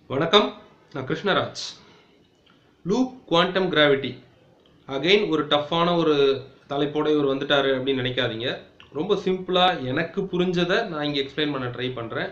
வணக்கம் நான் Krishnaraj loop quantum gravity again ஒரு டஃப்பான ஒரு தலைப்போட இவர் வந்துட்டாரு அப்படின்னு நினைக்காதீங்க ரொம்ப சிம்பிளாக எனக்கு புரிஞ்சதை நான் இங்கே எக்ஸ்பிளைன் பண்ண ட்ரை பண்ணுறேன்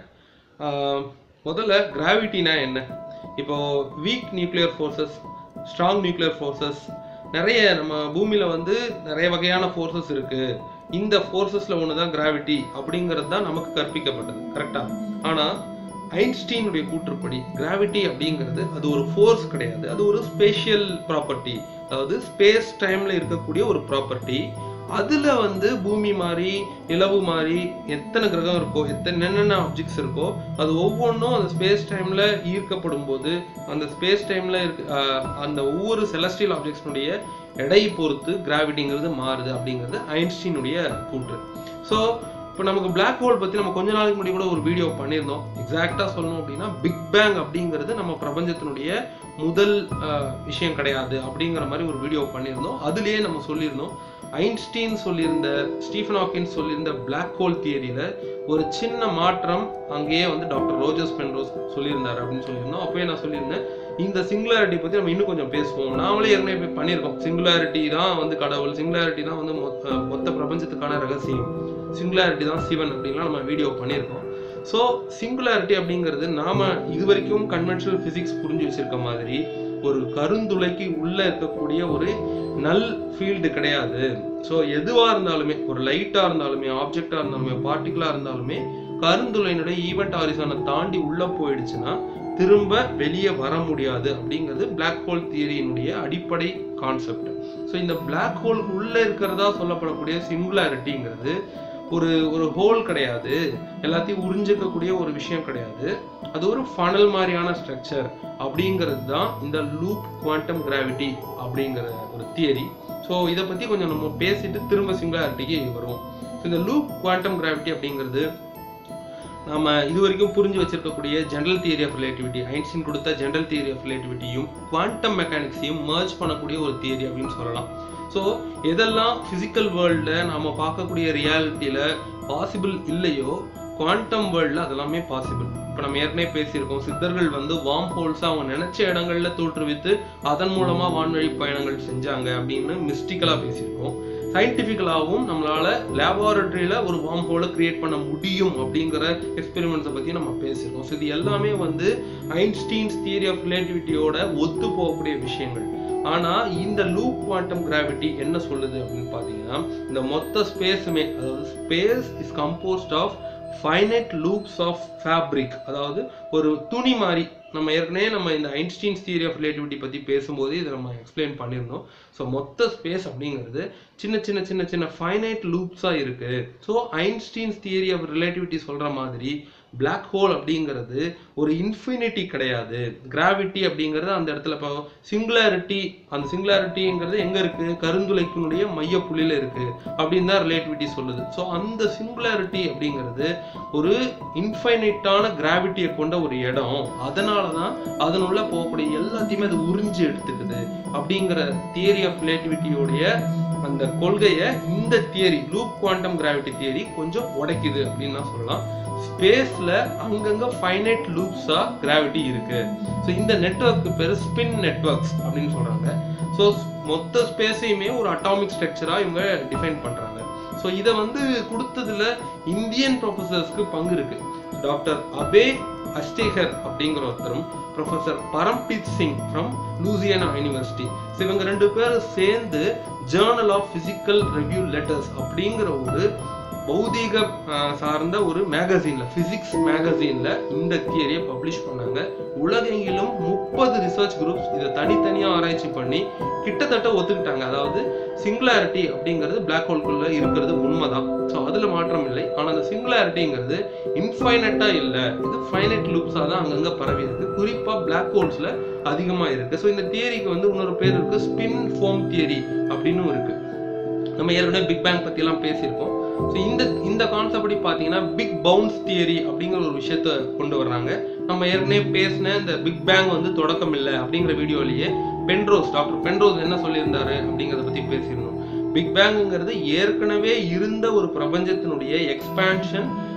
முதல்ல கிராவிட்டினா என்ன இப்போ weak nuclear forces strong nuclear forces நிறைய நம்ம பூமியில் வந்து நிறைய வகையான ஃபோர்ஸஸ் இருக்குது இந்த ஃபோர்ஸஸில் ஒன்று தான் கிராவிட்டி அப்படிங்கிறது தான் நமக்கு கற்பிக்கப்பட்டது கரெக்டாக ஆனால் ஐன்ஸ்டீனுடைய கூற்றுப்படி கிராவிட்டி அப்படிங்கிறது அது ஒரு ஃபோர்ஸ் கிடையாது அது ஒரு ஸ்பேஷியல் ப்ராப்பர்ட்டி அதாவது ஸ்பேஸ் டைம்ல இருக்கக்கூடிய ஒரு ப்ராப்பர்ட்டி அதுல வந்து பூமி மாதிரி நிலவு மாதிரி எத்தனை கிரகம் இருக்கோ எத்தனை என்னென்ன ஆப்ஜெக்ட்ஸ் இருக்கோ அது ஒவ்வொன்றும் அந்த ஸ்பேஸ் டைம்ல ஈர்க்கப்படும் போது அந்த ஸ்பேஸ் டைம்ல இருக்க ஆஹ், அந்த ஒவ்வொரு செலஸ்டியல் ஆப்ஜெக்ட்ஸினுடைய எடை பொறுத்து கிராவிட்டிங்கிறது மாறுது அப்படிங்கிறது ஐன்ஸ்டீனுடைய கூற்று ஸோ இப்போ நமக்கு Black ஹோல் பற்றி நம்ம கொஞ்ச நாளைக்கு முன்னாடி கூட ஒரு வீடியோ பண்ணியிருந்தோம் எக்ஸாக்டாக சொல்லணும் அப்படின்னா பிக் பேங் அப்படிங்கிறது நம்ம பிரபஞ்சத்தினுடைய முதல் அஹ், விஷயம் கிடையாது அப்படிங்கிற மாதிரி ஒரு வீடியோ பண்ணியிருந்தோம் அதுலேயே நம்ம சொல்லியிருந்தோம் ஐன்ஸ்டீன் சொல்லியிருந்த ஸ்டீஃபன் ஹாக்கின்ஸ் சொல்லியிருந்த Black ஹோல் தியரியில் ஒரு சின்ன மாற்றம் அங்கேயே வந்து டாக்டர் ரோஜர்ஸ் பென்ரோஸ் சொல்லியிருந்தார் அப்படின்னு சொல்லியிருந்தோம் அப்போயே நான் சொல்லியிருந்தேன் இந்த சிங்குலாரிட்டி பற்றி நம்ம இன்னும் கொஞ்சம் பேசுவோம் நாமளே ஏற்கனவே போய் பண்ணியிருக்கோம் சிங்குலாரிட்டி தான் வந்து கடவுள் சிங்குலாரிட்டி தான் வந்து மொத்த மொத்த பிரபஞ்சத்துக்கான ரகசியம் சிங்குலாரிட்டி தான் சிவன் அப்படின்லாம் நம்ம வீடியோ பண்ணியிருக்கோம் ஸோ சிங்குலாரிட்டி அப்படிங்கிறது நாம இது வரைக்கும் கன்வென்ஷனல் ஃபிசிக்ஸ் புரிஞ்சு வச்சிருக்க மாதிரி ஒரு கருந்துளைக்கு உள்ள இருக்கக்கூடிய ஒரு நல் ஃபீல்டு கிடையாது ஸோ எதுவாக இருந்தாலுமே ஒரு லைட்டாக இருந்தாலுமே ஆப்ஜெக்டாக இருந்தாலுமே பார்ட்டிகலாக இருந்தாலுமே கருந்துளையினுடைய ஈவெண்ட் ஹாரிசானை தாண்டி உள்ள போயிடுச்சுன்னா திரும்ப வெளியே வர முடியாது அப்படிங்கிறது Black ஹோல் தியரியினுடைய அடிப்படை கான்செப்ட் ஸோ இந்த Black ஹோல் உள்ள இருக்கிறதா சொல்லப்படக்கூடிய சிங்குலாரிட்டிங்கிறது ஒரு ஒரு ஹோல் கிடையாது எல்லாத்தையும் உறிஞ்சிக்கக்கூடிய ஒரு விஷயம் கிடையாது அது ஒரு ஃபனல் மாதிரியான ஸ்ட்ரக்சர் அப்படிங்கிறது தான் இந்த லூப் குவாண்டம் கிராவிட்டி அப்படிங்கிற ஒரு தியரி ஸோ இதை பற்றி கொஞ்சம் நம்ம பேசிட்டு திரும்ப சிங்குலாரிட்டிக்கு வருவோம் ஸோ இந்த லூப் குவாண்டம் கிராவிட்டி அப்படிங்கிறது நாம இது வரைக்கும் புரிஞ்சு வச்சிருக்கக்கூடிய general theory of relativity Einstein கொடுத்த ஜெனரல் தியரி ஆஃப் ரிலேட்டிவிட்டியும் குவாண்டம் மெக்கானிக்ஸையும் மர்ஜ் பண்ணக்கூடிய ஒரு தியரி அப்படின்னு சொல்லலாம் ஸோ எதெல்லாம் ஃபிசிக்கல் வேர்ல்டில் நாம பார்க்கக்கூடிய ரியாலிட்டியில் பாசிபிள் இல்லையோ குவாண்டம் வேர்ல்டில் அதெல்லாமே பாசிபிள் இப்போ நம்ம ஏற்கனவே பேசியிருக்கோம் சித்தர்கள் வந்து வார்ம் ஹோல்ஸாக அவங்க நினைச்ச இடங்கள்ல தோற்றுவித்து அதன் மூலமா வான்வழி பயணங்கள் செஞ்சாங்க அப்படின்னு மிஸ்டிக்கலாக பேசியிருக்கோம் சயின்டிஃபிக்கலாகவும் நம்மளால லேபார்டரியில ஒரு வார்ம் ஹோலை கிரியேட் பண்ண முடியும் அப்படிங்கிற எக்ஸ்பெரிமெண்ட்ஸை பத்தி நம்ம பேசியிருக்கோம் ஸோ இது எல்லாமே வந்து ஐன்ஸ்டீன்ஸ் தியரி ஆஃப் ரிலேட்டிவிட்டியோட ஒத்து போகக்கூடிய விஷயங்கள் ஆனா இந்த லூப் குவாண்டம் கிராவிட்டி என்ன சொல்லுது அப்படின்னு பார்த்தீங்கன்னா இந்த மொத்த ஸ்பேஸுமே அதாவது space is composed of finite loops of fabric அதாவது ஒரு துணி மாதிரி நம்ம ஏற்கனவே நம்ம இந்த ஐன்ஸ்டீன்ஸ் தியரி ஆஃப் ரிலேட்டிவிட்டி பற்றி பேசும்போது இதை நம்ம எக்ஸ்பிளைன் பண்ணியிருந்தோம் ஸோ மொத்த ஸ்பேஸ் அப்படிங்கிறது சின்ன சின்ன சின்ன சின்ன ஃபைனைட் லூப்ஸாக இருக்கு so Einstein's theory of relativity சொல்கிற மாதிரி Black ஹோல் அப்படிங்கிறது ஒரு இன்ஃபினிட்டி கிடையாது கிராவிட்டி அப்படிங்கிறது அந்த இடத்துல இப்போ சிங்குலாரிட்டி அந்த சிங்குலாரிட்டிங்கிறது எங்க இருக்கு கருந்துளைக்கினுடைய மையப்புள்ளியில இருக்கு அப்படின்னு தான் ரிலேட்டிவிட்டி சொல்லுது ஸோ அந்த சிங்குலாரிட்டி அப்படிங்கிறது ஒரு இன்ஃபைனைட்டான கிராவிட்டியை கொண்ட ஒரு இடம் அதனால தான் அதனுள்ள போகக்கூடிய எல்லாத்தையுமே அது உறிஞ்சு எடுத்துக்குது அப்படிங்கிற தியரி ஆஃப் ரிலேட்டிவிட்டியோடைய அந்த கொள்கையை இந்த theory loop quantum gravity theory கொஞ்சம் உடைக்குது அப்படின்னு தான் சொல்லலாம் ஸ்பேஸ்ல அங்கங்க ஃபைனைட் லூப்ஸா கிராவிட்டி இருக்கு ஸோ இந்த நெட்வொர்க்கு பேர் ஸ்பின் நெட்வொர்க்ஸ் அப்படின்னு சொல்றாங்க ஸோ மொத்த ஸ்பேஸையுமே ஒரு அட்டாமிக் ஸ்ட்ரக்சரா இவங்க டிஃபைன் பண்றாங்க ஸோ இதை வந்து கொடுத்ததுல இந்தியன் ப்ரொஃபசர்ஸ்க்கு பங்கு இருக்கு டாக்டர் அபே அஸ்டேகர் அப்படிங்கிற ஒருத்தரும் professor Parampreet Singh from Louisiana University so இவங்க ரெண்டு பேரும் சேர்ந்து journal of physical review letters அப்படிங்கிற ஒரு பௌதீக ஆஹ், சார்ந்த ஒரு மேகசீன்ல பிசிக்ஸ் மேகசீன்ல இந்த தியரியை பப்ளிஷ் பண்ணாங்க உலகெங்கிலும் முப்பது ரிசர்ச் குரூப்ஸ் இதை தனித்தனியா ஆராய்ச்சி பண்ணி கிட்டத்தட்ட ஒத்துக்கிட்டாங்க அதாவது சிங்குலாரிட்டி அப்படிங்கிறது Black ஹோல்குள்ள இருக்கிறது உண்மைதான் ஸோ அதுல மாற்றம் இல்லை ஆனா அந்த சிங்குலாரிட்டிங்கிறது இன்ஃபைனட்டா இல்லை இது ஃபைனைட் லூப்ஸா தான் அங்கங்க பரவி இருக்கு குறிப்பா Black ஹோல்ஸ்ல அதிகமா இருக்கு ஸோ இந்த தியரிக்கு வந்து இன்னொரு பேர் இருக்கு ஸ்பின் ஃபோம் தியரி அப்படின்னும் இருக்கு நம்ம ஏற்கனவே பிக் பேங் பத்தி எல்லாம் பேசியிருக்கோம் ஸோ இந்த இந்த கான்செப்ட் படி பார்த்தீங்கன்னா பிக் பவுன்ஸ் தியரி அப்படிங்கிற ஒரு விஷயத்த கொண்டு வர்றாங்க நம்ம ஏற்கனவே பேசின இந்த பிக் பேங் வந்து தொடக்கம் இல்லை அப்படிங்கிற வீடியோலயே பென்ரோஸ் டாக்டர் பென்ரோஸ் என்ன சொல்லியிருந்தாரு அப்படிங்கிறத பத்தி பேசியிருந்தோம் பிக் பேங்குங்கிறது ஏற்கனவே இருந்த ஒரு பிரபஞ்சத்தினுடைய எக்ஸ்பான்ஷன்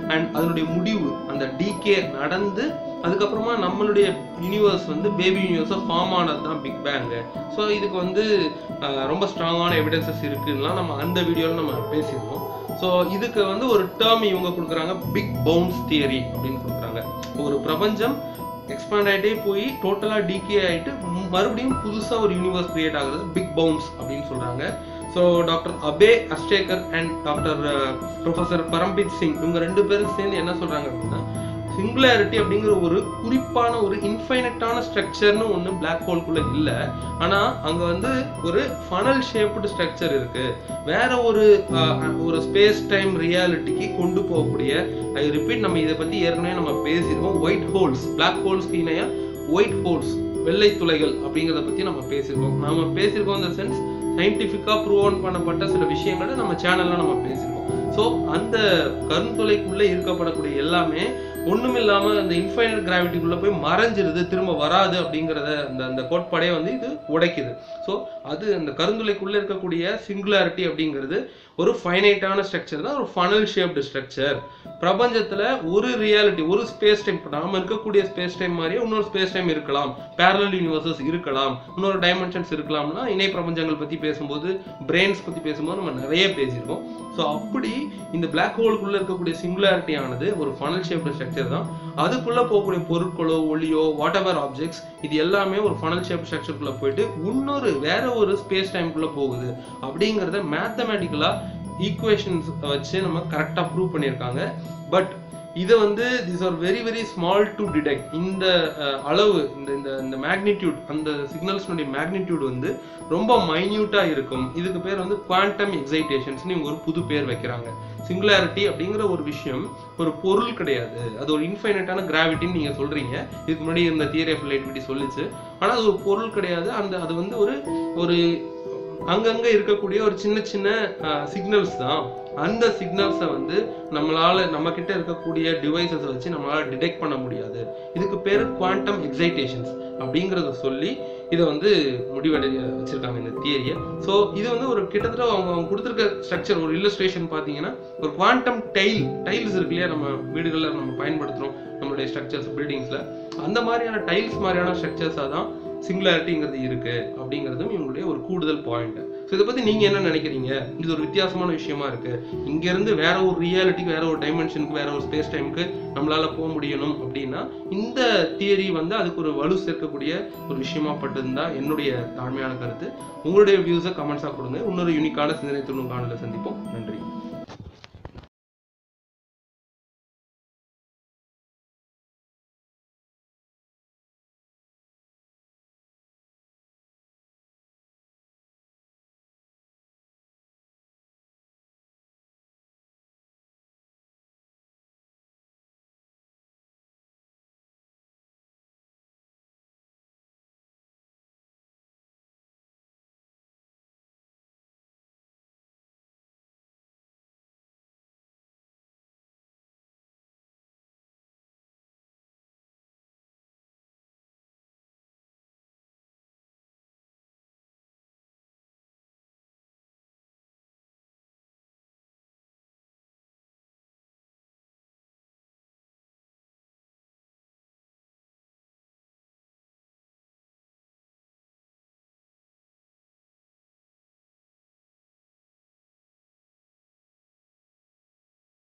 அண்ட் அதனுடைய முடிவு அந்த டிகே நடந்து அதுக்கப்புறமா நம்மளுடைய யூனிவர்ஸ் வந்து பேபி யூனிவர்ஸாக ஃபார்ம் ஆனது தான் பிக் பேங்கு ஸோ இதுக்கு வந்து அஹ், ரொம்ப ஸ்ட்ராங்கான எவிடன்சஸ் இருக்குன்னா நம்ம அந்த வீடியோவில் நம்ம பேசியிருக்கோம் ஸோ இதுக்கு வந்து ஒரு டேர்ம் இவங்க கொடுக்குறாங்க பிக் பவுன்ஸ் தியரி அப்படின்னு கொடுக்குறாங்க ஒரு பிரபஞ்சம் எக்ஸ்பேண்ட் ஆகிட்டே போய் டோட்டலாக டிகே ஆகிட்டு மறுபடியும் புதுசாக ஒரு யூனிவர்ஸ் கிரியேட் ஆகுறது பிக் பவுன்ஸ் அப்படின்னு சொல்கிறாங்க so doctor Abhay Ashtekar and doctor professor Parampreet Singh இவங்க ரெண்டு பேரும் சேர்ந்து என்ன சொல்கிறாங்க அப்படின்னா சிங்குலாரிட்டி அப்படிங்கிற ஒரு குறிப்பான ஒரு இன்ஃபைனட்டான ஸ்ட்ரக்சர்னு ஒன்று பிளாக் ஹோல்குள்ள இல்லை ஆனால் அங்கே வந்து ஒரு ஃபனல் ஷேப்டு ஸ்ட்ரக்சர் இருக்கு வேற ஒரு அஹ், ஒரு ஸ்பேஸ் டைம் ரியாலிட்டிக்கு கொண்டு போகக்கூடிய ஐ ரிப்பீட் நம்ம இதை பற்றி ஏற்கனவே நம்ம பேசியிருக்கோம் ஒயிட் ஹோல்ஸ் பிளாக் ஹோல்ஸ்க்கு இணையா ஒயிட் ஹோல்ஸ் வெள்ளை துளைகள் அப்படிங்கிறத பற்றி நம்ம பேசியிருக்கோம் நம்ம பேசியிருக்கோம் இந்த சென்ஸ் சயின்டிஃபிக்காக ப்ரூவ் பண்ணப்பட்ட சில விஷயங்களை நம்ம சேனல்ல நம்ம பேசியிருக்கோம் ஸோ அந்த கருந்துளைக்குள்ளே இருக்கப்படக்கூடிய எல்லாமே ஒண்ணுமில்லாம அந்த இன்ஃபைனட் கிராவிட்டிக்குள்ள போய் மறைஞ்சிருது திரும்ப வராது அப்படிங்கிறத அந்த அந்த கோட்பாடே வந்து இது உடைக்குது ஸோ அது அந்த கருந்துளைக்குள்ள இருக்கக்கூடிய சிங்குலாரிட்டி அப்படிங்கிறது ஒரு ஃபைனைட்டான ஸ்ட்ரக்சர் தான் ஒரு ஃபனல் ஷேப்டு ஸ்ட்ரக்சர் பிரபஞ்சத்துல ஒரு ரியாலிட்டி ஒரு ஸ்பேஸ் டைம் இப்போ நாம இருக்கக்கூடிய ஸ்பேஸ் டைம் மாதிரியே இன்னொரு ஸ்பேஸ் டைம் இருக்கலாம் பேரலல் யூனிவர்சஸ் இருக்கலாம் இன்னொரு டைமென்ஷன்ஸ் இருக்கலாம்னா இணை பிரபஞ்சங்கள் பத்தி பேசும்போது பிரெயின்ஸ் பத்தி பேசும்போது நம்ம நிறைய பேசியிருக்கோம் ஸோ அப்படி இந்த பிளாக் ஹோலுக்குள்ள இருக்கக்கூடிய சிங்குலாரிட்டி ஆனது ஒரு ஃபனல் ஷேப்டு ஸ்ட்ரக்சர் தான் அதுக்குள்ள போகக்கூடிய பொருட்களோ ஒளியோ வாட் எவர் ஆப்ஜெக்ட்ஸ் இது எல்லாமே ஒரு ஃபனல் ஷேப் ஸ்ட்ரக்சருக்குள்ள போயிட்டு இன்னொரு வேற ஒரு ஸ்பேஸ் டைம்குள்ள போகுது அப்படிங்கிறத மேத்தமேட்டிக்கலா ஈக்குவேஷன்ஸ் வச்சு நம்ம கரெக்டாக ப்ரூவ் பண்ணியிருக்காங்க பட் இதை வந்து this are very very small to detect இந்த அஹ், அளவு இந்த இந்த இந்த மேக்னிடியூட் அந்த சிக்னல்ஸ்னுடைய மேக்னிடியூட் வந்து ரொம்ப மைன்யூட்டா இருக்கும் இதுக்கு பேர் வந்து குவாண்டம் எக்ஸைட்டேஷன்ஸ்னு இவங்க ஒரு புது பேர் வைக்கிறாங்க சிங்குலாரிட்டி அப்படிங்கிற ஒரு விஷயம் ஒரு பொருள் கிடையாது அது ஒரு இன்ஃபைனட்டான கிராவிட்டின்னு நீங்க சொல்றீங்க இதுக்கு முன்னாடி இந்த தியரி ஆஃப் ரிலேட்டிவிட்டி சொல்லிச்சு ஆனா அது ஒரு பொருள் கிடையாது அந்த அது வந்து ஒரு ஒரு அங்கங்க இருக்கக்கூடிய ஒரு சின்ன சின்ன சிக்னல்ஸ் தான் அந்த சிக்னல்ஸை வந்து நம்மளால நம்ம கிட்ட இருக்கக்கூடிய டிவைசஸ் வச்சு நம்மளால டிடெக்ட் பண்ண முடியாது இதுக்கு பேர் குவாண்டம் எக்ஸைட்டேஷன்ஸ் அப்படிங்கிறத சொல்லி இதை வந்து முடிவடைய வச்சிருக்காங்க இந்த தியரியை ஸோ இது வந்து ஒரு கிட்டத்தட்ட அவங்க அவங்க கொடுத்துருக்க ஸ்ட்ரக்சர் ஒரு இல்லஸ்ட்ரேஷன் பார்த்தீங்கன்னா ஒரு குவாண்டம் டைல் டைல்ஸ் இருக்கு இல்லையா நம்ம வீடுகளில் நம்ம பயன்படுத்துகிறோம் நம்மளுடைய ஸ்ட்ரக்சர்ஸ் பில்டிங்ஸில் அந்த மாதிரியான டைல்ஸ் மாதிரியான ஸ்ட்ரக்சர்ஸாக தான் சிங்குலாரிட்டிங்கிறது இருக்கு அப்படிங்கிறதும் இவங்களுடைய ஒரு கூடுதல் பாயிண்ட் ஸோ இதை பத்தி நீங்க என்ன நினைக்கிறீங்க இது ஒரு வித்தியாசமான விஷயமா இருக்கு இங்க இருந்து வேற ஒரு ரியாலிட்டிக்கு வேற ஒரு டைமென்ஷனுக்கு வேற ஒரு ஸ்பேஸ் டைமுக்கு நம்மளால போக முடியணும் அப்படின்னா இந்த தியரி வந்து அதுக்கு ஒரு வலு சேர்க்கக்கூடிய ஒரு விஷயமா பட்டிருந்தா என்னுடைய தாழ்மையான கருத்து உங்களுடைய வியூஸை கமெண்ட்ஸாக கொடுங்க இன்னொரு யூனிக்கான சிந்தனை துணும் காணல சந்திப்போம் நன்றி